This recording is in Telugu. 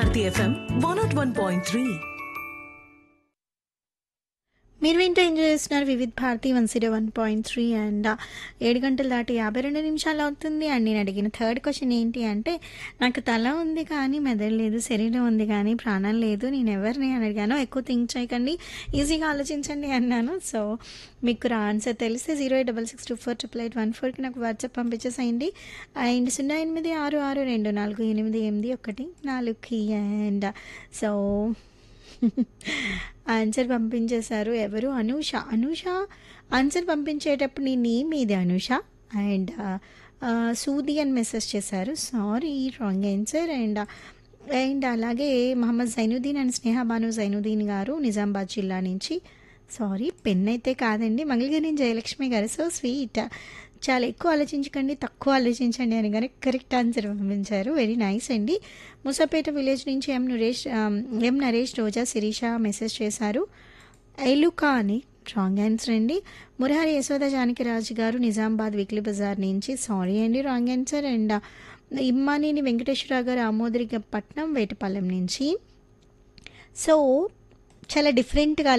Bharati FM one not one point three మీరు వింటూ ఎంజాయ్ చేస్తున్నారు Vividh Bharati one zero one point three and ఏడు గంటల దాటి యాభై రెండు నిమిషాలు అవుతుంది అండ్ నేను అడిగిన థర్డ్ క్వశ్చన్ ఏంటి అంటే నాకు తల ఉంది కానీ మెదడు లేదు శరీరం ఉంది కానీ ప్రాణం లేదు నేను ఎవరిని అని అడిగాను ఎక్కువ థింక్ చేయకండి ఈజీగా ఆలోచించండి అన్నాను సో మీకు ఆన్సర్ తెలిస్తే zero eight double six two four triple eight one ఫోర్కి నాకు వాట్సాప్ పంపించేసేయండి అండ్ సున్నా ఎనిమిది ఆరు ఆరు రెండు నాలుగు ఎనిమిది ఎనిమిది ఒకటి నాలుగుకి అండ్ సో ఆన్సర్ పంపించేశారు ఎవరు అనూష అనూష ఆన్సర్ పంపించేటప్పుడు నీ నేమ్ ఇది అనూష అండ్ సూది అని మెసేజ్ చేశారు sorry wrong answer and and అలాగే మహమ్మద్ జైనుద్దీన్ అండ్ స్నేహ బాను జైనుద్దీన్ గారు నిజామాబాద్ జిల్లా నుంచి సారీ పెన్ అయితే కాదండి మంగళగిరి జయలక్ష్మి గారు సో స్వీట్ చాలా ఎక్కువ ఆలోచించకండి తక్కువ ఆలోచించండి అని కానీ కరెక్ట్ ఆన్సర్ పంపించారు వెరీ నైస్ అండి ముసాపేట విలేజ్ నుంచి M Naresh M Naresh Roja Sirisha message చేశారు ఎలుకా అని రాంగ్ ఆన్సర్ అండి మురహరి యశోద జానకిరాజు గారు నిజామాబాద్ వీక్లీ బజార్ నుంచి సారీ అండి wrong answer and Immaneni Venkateswararao గారు ఆమోదరిక పట్నం వేటపాలెం నుంచి సో చాలా డిఫరెంట్గా